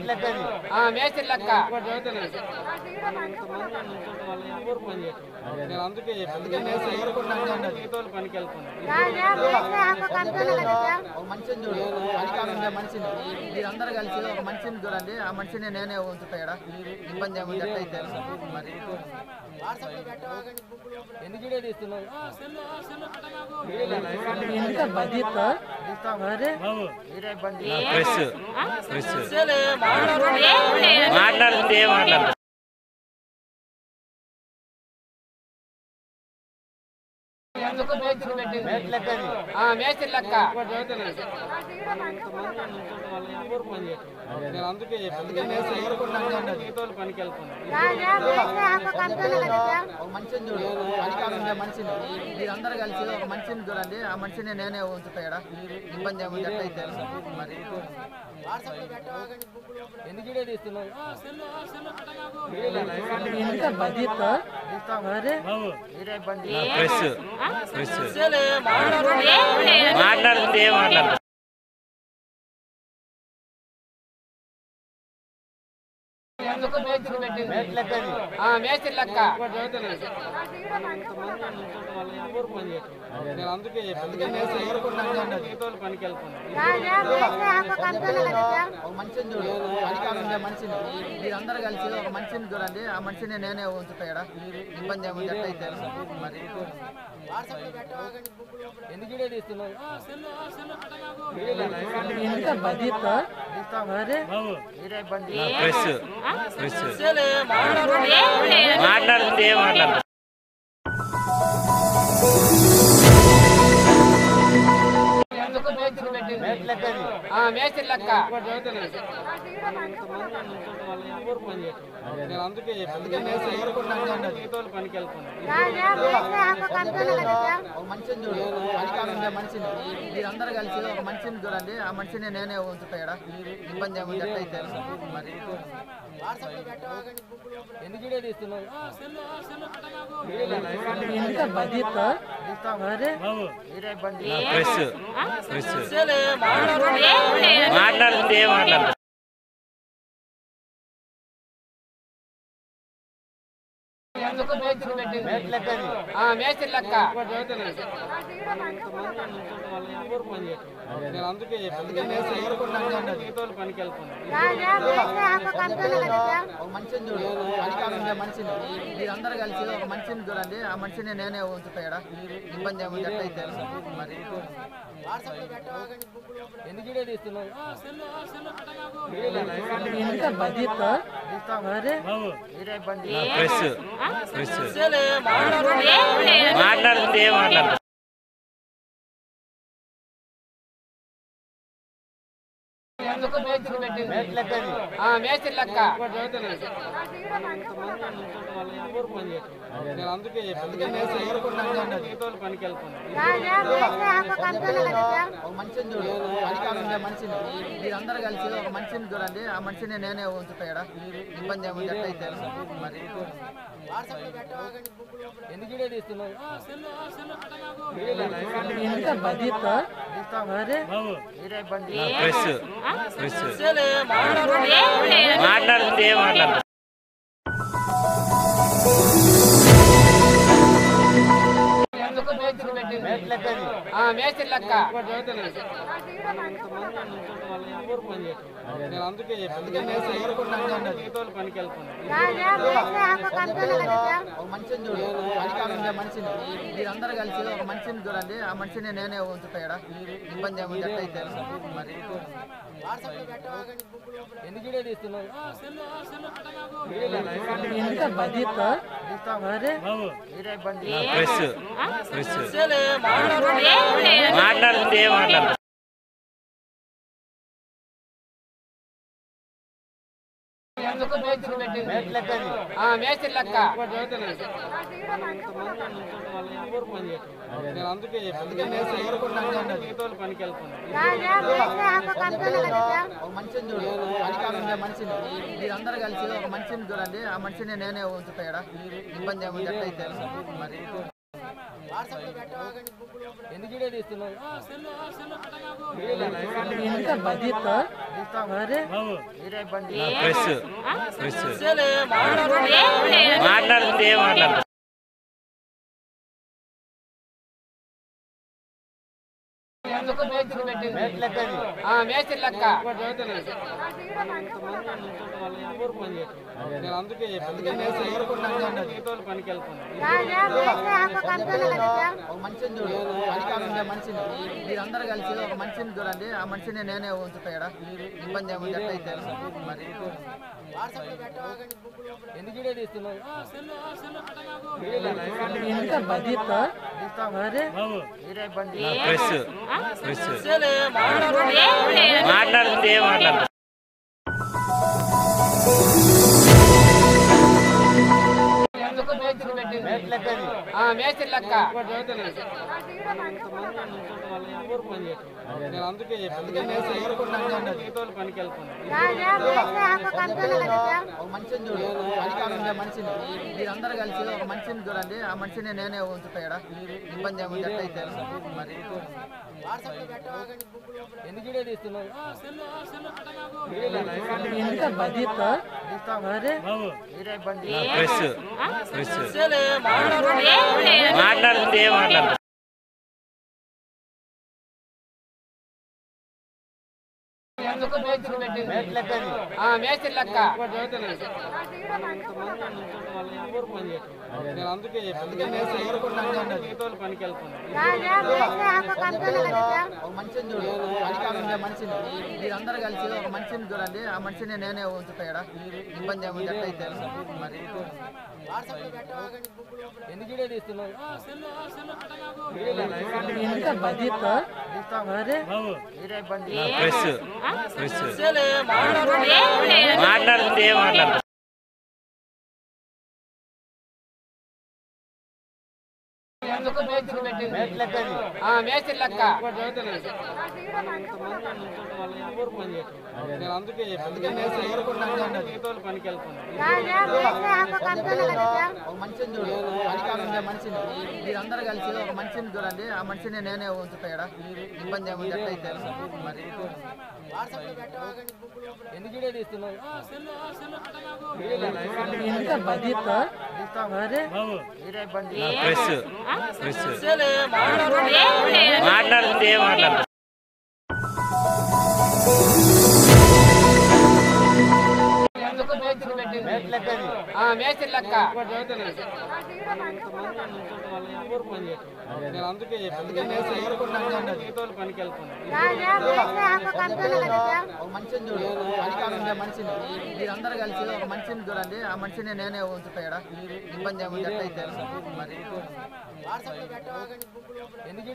ఆ, మేస్త్రి లెక్క నేను అందుకే అందుకే నేను ఎదుర్కొన్నాను మిగతా వాళ్ళు పనికి వెళ్తాను ఒక మనిషిని చూడు అధికారం ఉండే మనిషిని మీరందరూ కలిసి ఒక మనిషిని చూడండి ఆ మనిషిని నేనే ఉంచుతా ఇక్కడ ఇబ్బంది ఏముంది ఎట్లయితే మరి ఎన్ని వీడియో తీస్తున్నావు మీరే ఇబ్బంది ప్రెస్ ప్రెస్ మాట్లాడుతుంటే ఏం మాట్లాడుతుంది ఎందుకు మేస్త్రి పెట్టింది ఆ, మేస్త్రి లెక్క నేను అందుకే అందుకే నేను ఎదుర్కొన్నాను మిగతా వాళ్ళు పనికి వెళ్తాను ఒక మనిషిని చూడు అధికారం ఉండే మనిషిని మీరందరూ కలిసి ఒక మనిషిని చూడండి ఆ మనిషిని నేనే ఉంచుతా ఇక్కడ ఇబ్బంది ఏముంది ఎట్లయితే మరి ఎన్ని వీడియో తీస్తున్నావు మీరే ఇబ్బంది ప్రెస్ ప్రెస్ మాట్లాడుతుంటే ఏం మాట్లాడుతుంది ఎందుకు మేస్త్రి పెట్టింది ఆ, మేస్త్రి లెక్క నేను అందుకే అందుకే నేను ఎదుర్కొన్నాను మిగతా వాళ్ళు పనికి వెళ్తాను ఒక మనిషిని చూడు అధికారం ఉండే మనిషిని మీరందరూ కలిసి ఒక మనిషిని చూడండి ఆ మనిషిని నేనే ఉంచుతా ఇక్కడ ఇబ్బంది ఏముంది ఎట్లయితే మరి ఎన్ని వీడియో తీస్తున్నావు మీరే ఇబ్బంది ప్రెస్ ప్రెస్ మాట్లాడుతుంటే ఏం మాట్లాడుతుంది ఎందుకు మేస్త్రి పెట్టింది ఆ, మేస్త్రి లెక్క నేను అందుకే అందుకే నేను ఎదుర్కొన్నాను మిగతా వాళ్ళు పనికి వెళ్తాను ఒక మనిషిని చూడు అధికారం ఉండే మనిషిని మీరందరూ కలిసి ఒక మనిషిని చూడండి ఆ మనిషిని నేనే ఉంచుతా ఇక్కడ ఇబ్బంది ఏముంది ఎట్లయితే మరి ఎన్ని వీడియో తీస్తున్నావు మీరే ఇబ్బంది ప్రెస్ ప్రెస్ మాట్లాడుతుంటే ఏం మాట్లాడుతుంది ఎందుకు మేస్త్రి పెట్టింది ఆ, మేస్త్రి లెక్క నేను అందుకే అందుకే నేను ఎదుర్కొన్నాను మిగతా వాళ్ళు పనికి వెళ్తాను ఒక మనిషిని చూడు అధికారం ఉండే మనిషిని మీరందరూ కలిసి ఒక మనిషిని చూడండి ఆ మనిషిని నేనే ఉంచుతా ఇక్కడ ఇబ్బంది ఏముంది ఎట్లయితే మరి ఎన్ని వీడియో తీస్తున్నావు మీరే ఇబ్బంది ప్రెస్ ప్రెస్ మాట్లాడుతుంటే ఏం మాట్లాడుతుంది ఎందుకు మేస్త్రి పెట్టింది ఆ, మేస్త్రి లెక్క నేను అందుకే అందుకే నేను ఎదుర్కొన్నాను మిగతా వాళ్ళు పనికి వెళ్తాను ఒక మనిషిని చూడు అధికారం ఉండే మనిషిని మీరందరూ కలిసి ఒక మనిషిని చూడండి ఆ మనిషిని నేనే ఉంచుతా ఇక్కడ ఇబ్బంది ఏముంది ఎట్లయితే మరి ఎన్ని వీడియో తీస్తున్నావు మీరే ఇబ్బంది ప్రెస్ ప్రెస్ మాట్లాడుతుంటే ఏం మాట్లాడుతుంది ఎందుకు మేస్త్రి పెట్టింది ఆ, మేస్త్రి లెక్క నేను అందుకే అందుకే నేను ఎదుర్కొన్నాను మిగతా వాళ్ళు పనికి వెళ్తాను ఒక మనిషిని చూడు అధికారం ఉండే మనిషిని మీరందరూ కలిసి ఒక మనిషిని చూడండి ఆ మనిషిని నేనే ఉంచుతా ఇక్కడ ఇబ్బంది ఏముంది ఎట్లయితే మరి ఎన్ని వీడియో తీస్తున్నావు మీరే ఇబ్బంది ప్రెస్ ప్రెస్ మాట్లాడుతుంటే ఏం మాట్లాడుతుంది ఎందుకు మేస్త్రి పెట్టింది ఆ, మేస్త్రి లెక్క నేను అందుకే అందుకే నేను ఎదుర్కొన్నాను మిగతా వాళ్ళు పనికి వెళ్తాను ఒక మనిషిని చూడు అధికారం ఉండే మనిషిని మీరందరూ కలిసి ఒక మనిషిని చూడండి ఆ మనిషిని నేనే ఉంచుతా ఇక్కడ ఇబ్బంది ఏముంది ఎట్లయితే మరి ఎన్ని వీడియో తీస్తున్నావు మీరే ఇబ్బంది ప్రెస్ ప్రెస్ మాట్లాడుతుంటే ఏం మాట్లాడతారు ఎందుకు మేస్త్రి పెట్టింది ఆ, మేస్త్రి లెక్క నేను అందుకే అందుకే మేస్త్రి ఎవరుకున్నాను అన్నది ఈతోలు పనికి వెళ్తాను ఒక మనిషిని చూడు పని కాకుండా మనిషిని మీరందరూ కలిసి ఒక మనిషిని చూడండి ఆ మనిషిని నేనే ఉంచుతాయడా ఇబ్బంది ఏముంది ఎట్లయితే మరి ఎందుకు వీడియో తీస్తున్నావు మీరే ఇబ్బంది ప్రెస్ ప్రెస్ మాట్లాడుతుంటే ఏం మాట్లాడతారు ఎందుకు మేస్త్రి పెట్టింది ఆ, మేస్త్రి లెక్క నేను అందుకే అందుకే మేస్త్రి ఎవరుకున్నాను అన్నది ఈతోలు పనికి వెళ్తాను ఒక మనిషిని చూడు పని కాకుండా మనిషిని మీరందరూ కలిసి ఒక మనిషిని చూడండి ఆ మనిషిని నేనే ఉంచుతాయడా ఇబ్బంది ఏముంది ఎట్లయితే మరి ఎందుకు వీడియో తీస్తున్నావు మీరే ఇబ్బంది ప్రెస్ ప్రెస్ మాట్లాడుతుంటే ఏం మాట్లాడతారు ఎందుకు మేస్త్రి పెట్టింది ఆ, మేస్త్రి లెక్క నేను అందుకే అందుకే మేస్త్రి ఎవరుకున్నాను అన్నది ఈతోలు పనికి వెళ్తాను ఒక మనిషిని చూడు పని కాకుండా మనిషిని మీరందరూ కలిసి ఒక మనిషిని చూడండి ఆ మనిషిని నేనే ఉంచుతాయడా ఇబ్బంది ఏముంది ఎట్లయితే మరి ఎందుకు వీడియో తీస్తున్నావు మీరే ఇబ్బంది ప్రెస్ ప్రెస్ మాట్లాడుతుంటే ఏం మాట్లాడతారు ఎందుకు మేస్త్రి పెట్టింది ఆ, మేస్త్రి లెక్క నేను అందుకే అందుకే మేస్త్రి ఎవరుకున్నాను అన్నది ఈతోలు పనికి వెళ్తాను ఒక మనిషిని చూడు పని కాకుండా మనిషిని మీరందరూ కలిసి ఒక మనిషిని చూడండి ఆ మనిషిని నేనే ఉంచుతాయడా ఇబ్బంది ఏముంది ఎట్లయితే మరి ఎందుకు వీడియో తీస్తున్నావు మీరే ఇబ్బంది ప్రెస్ ప్రెస్ మాట్లాడుతుంటే ఏం మాట్లాడతారు ఎందుకు మేస్త్రి పెట్టింది ఆ, మేస్త్రి లెక్క నేను అందుకే అందుకే మేస్త్రి ఎవరుకున్నాను అన్నది ఈతోలు పనికి వెళ్తాను ఒక మనిషిని చూడు పని కాకుండా మనిషిని మీరందరూ కలిసి ఒక మనిషిని చూడండి ఆ మనిషిని నేనే ఉంచుతాయడా ఇబ్బంది ఏముంది ఎట్లయితే మరి ఎందుకు